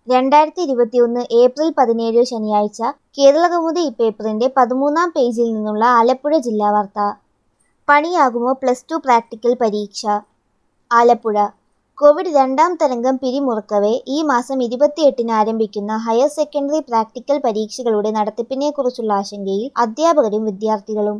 രണ്ടായിരത്തി ഇരുപത്തിയൊന്ന് ഏപ്രിൽ പതിനേഴ് ശനിയാഴ്ച കേരളകൗമുദി ഇപ്പേപ്പറിന്റെ പതിമൂന്നാം പേജിൽ നിന്നുള്ള ആലപ്പുഴ ജില്ലാ വാർത്ത പണിയാകുമോ പ്ലസ് ടു പ്രാക്ടിക്കൽ പരീക്ഷ ആലപ്പുഴ കോവിഡ് രണ്ടാം തരംഗം പിരിമുറുക്കവെ ഈ മാസം ഇരുപത്തിയെട്ടിന് ആരംഭിക്കുന്ന ഹയർ സെക്കൻഡറി പ്രാക്ടിക്കൽ പരീക്ഷകളുടെ നടത്തിപ്പിനെക്കുറിച്ചുള്ള ആശങ്കയിൽ അധ്യാപകരും വിദ്യാർത്ഥികളും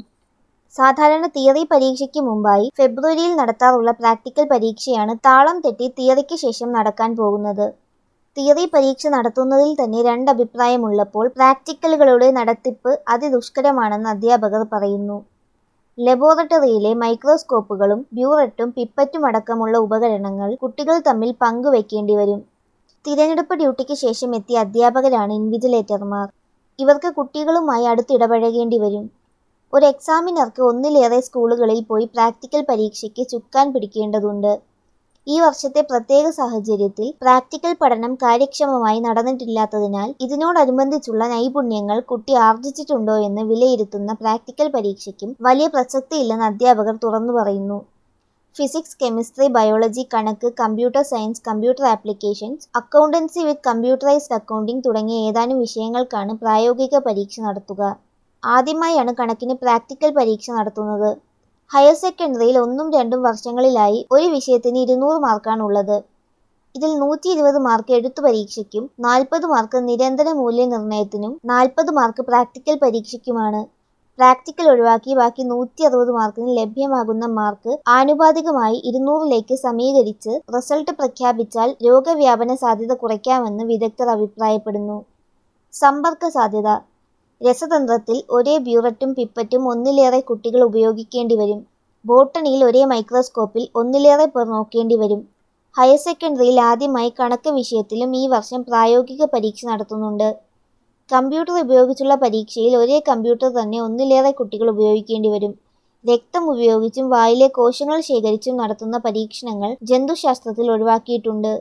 സാധാരണ തിയറി പരീക്ഷയ്ക്ക് മുമ്പായി ഫെബ്രുവരിയിൽ നടത്താറുള്ള പ്രാക്ടിക്കൽ പരീക്ഷയാണ് താളം തെറ്റി തിയറിക്ക് ശേഷം നടക്കാൻ പോകുന്നത് തിയറി പരീക്ഷ നടത്തുന്നതിൽ തന്നെ രണ്ടഭിപ്രായമുള്ളപ്പോൾ പ്രാക്ടിക്കലുകളുടെ നടത്തിപ്പ് അതിദുഷ്കരമാണെന്ന് അധ്യാപകർ പറയുന്നു ലബോറട്ടറിയിലെ മൈക്രോസ്കോപ്പുകളും ബ്യൂററ്റും പിപ്പറ്റും അടക്കമുള്ള ഉപകരണങ്ങൾ കുട്ടികൾ തമ്മിൽ പങ്കുവെക്കേണ്ടി വരും തിരഞ്ഞെടുപ്പ് ഡ്യൂട്ടിക്ക് ശേഷം എത്തിയ അധ്യാപകരാണ് ഇൻവിജിലേറ്റർമാർ ഇവർക്ക് കുട്ടികളുമായി അടുത്തിടപഴകേണ്ടി വരും ഒരു എക്സാമിനർക്ക് ഒന്നിലേറെ സ്കൂളുകളിൽ പോയി പ്രാക്ടിക്കൽ പരീക്ഷയ്ക്ക് ചുക്കാൻ പിടിക്കേണ്ടതുണ്ട് ഈ വർഷത്തെ പ്രത്യേക സാഹചര്യത്തിൽ പ്രാക്ടിക്കൽ പഠനം കാര്യക്ഷമമായി നടന്നിട്ടില്ലാത്തതിനാൽ ഇതിനോടനുബന്ധിച്ചുള്ള നൈപുണ്യങ്ങൾ കുട്ടി ആർജിച്ചിട്ടുണ്ടോ എന്ന് വിലയിരുത്തുന്ന പ്രാക്ടിക്കൽ പരീക്ഷയ്ക്കും വലിയ പ്രസക്തിയില്ലെന്ന് അധ്യാപകർ തുറന്നു പറയുന്നു ഫിസിക്സ് കെമിസ്ട്രി ബയോളജി കണക്ക് computer science computer applications accountancy with computerised accounting തുടങ്ങിയ ഏതാനും വിഷയങ്ങൾക്കാണ് പ്രായോഗിക പരീക്ഷ നടത്തുക ആദ്യമായാണ് കണക്കിന് പ്രാക്ടിക്കൽ പരീക്ഷ നടത്തുന്നത് ഹയർ സെക്കൻഡറിയിൽ ഒന്നും രണ്ടും വർഷങ്ങളിലായി ഒരു വിഷയത്തിന് ഇരുന്നൂറ് മാർക്കാണ് ഉള്ളത് ഇതിൽ നൂറ്റി ഇരുപത് മാർക്ക് എഴുത്തു പരീക്ഷയ്ക്കും നാൽപ്പത് മാർക്ക് നിരന്തര മൂല്യനിർണ്ണയത്തിനും നാൽപ്പത് മാർക്ക് പ്രാക്ടിക്കൽ പരീക്ഷയ്ക്കുമാണ് പ്രാക്ടിക്കൽ ഒഴിവാക്കി ബാക്കി നൂറ്റി അറുപത് മാർക്കിന് ലഭ്യമാകുന്ന മാർക്ക് ആനുപാതികമായി ഇരുന്നൂറിലേക്ക് സമീകരിച്ച് റിസൾട്ട് പ്രഖ്യാപിച്ചാൽ രോഗവ്യാപന സാധ്യത കുറയ്ക്കാമെന്ന് വിദഗ്ധർ അഭിപ്രായപ്പെടുന്നു സമ്പർക്ക സാധ്യത രസതന്ത്രത്തിൽ ഒരേ ബ്യൂററ്റും പിപ്പറ്റും ഒന്നിലേറെ കുട്ടികൾ ഉപയോഗിക്കേണ്ടി വരും ബോട്ടണിയിൽ ഒരേ മൈക്രോസ്കോപ്പിൽ ഒന്നിലേറെ പേർ നോക്കേണ്ടി വരും ഹയർ സെക്കൻഡറിയിൽ ആദ്യമായി കണക്ക് വിഷയത്തിലും ഈ വർഷം പ്രായോഗിക പരീക്ഷ നടത്തുന്നുണ്ട് കമ്പ്യൂട്ടർ ഉപയോഗിച്ചുള്ള പരീക്ഷയിൽ ഒരേ കമ്പ്യൂട്ടർ തന്നെ ഒന്നിലേറെ കുട്ടികൾ ഉപയോഗിക്കേണ്ടി വരും രക്തം ഉപയോഗിച്ചും വായിലെ കോശങ്ങൾ ശേഖരിച്ചും നടത്തുന്ന പരീക്ഷണങ്ങൾ ജന്തുശാസ്ത്രത്തിൽ ഒഴിവാക്കിയിട്ടുണ്ട്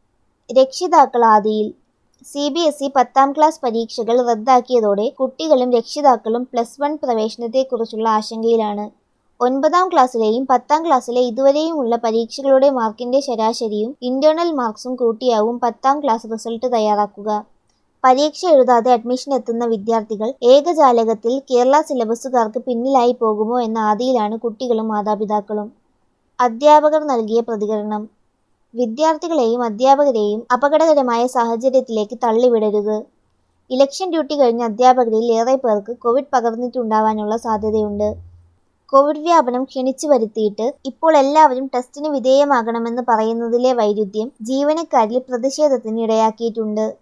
രക്ഷിതാക്കൾ ആദിയിൽ സി ബി എസ് ഇ പത്താം ക്ലാസ് പരീക്ഷകൾ റദ്ദാക്കിയതോടെ കുട്ടികളും രക്ഷിതാക്കളും പ്ലസ് വൺ പ്രവേശനത്തെക്കുറിച്ചുള്ള ആശങ്കയിലാണ് ഒൻപതാം ക്ലാസ്സിലെയും പത്താം ക്ലാസ്സിലെ ഇതുവരെയുമുള്ള പരീക്ഷകളുടെ മാർക്കിന്റെ ശരാശരിയും ഇന്റേണൽ മാർക്സും കൂട്ടിയാവും പത്താം ക്ലാസ് റിസൾട്ട് തയ്യാറാക്കുക പരീക്ഷ എഴുതാതെ അഡ്മിഷൻ എത്തുന്ന വിദ്യാർത്ഥികൾ ഏകജാലകത്തിൽ കേരള സിലബസുകാർക്ക് പിന്നിലായി പോകുമോ എന്ന ആദിയിലാണ് കുട്ടികളും മാതാപിതാക്കളും അധ്യാപകർ നൽകിയ പ്രതികരണം വിദ്യാർത്ഥികളെയും അധ്യാപകരെയും അപകടകരമായ സാഹചര്യത്തിലേക്ക് തള്ളിവിടരുത് ഇലക്ഷൻ ഡ്യൂട്ടി കഴിഞ്ഞ അധ്യാപകരിൽ ഏറെ പേർക്ക് കോവിഡ് പകർന്നിട്ടുണ്ടാവാനുള്ള സാധ്യതയുണ്ട് കോവിഡ് വ്യാപനം ക്ഷണിച്ചു വരുത്തിയിട്ട് ഇപ്പോൾ എല്ലാവരും ടെസ്റ്റിന് വിധേയമാകണമെന്ന് പറയുന്നതിലെ വൈരുദ്ധ്യം ജീവനക്കാരിൽ പ്രതിഷേധത്തിന് ഇടയാക്കിയിട്ടുണ്ട്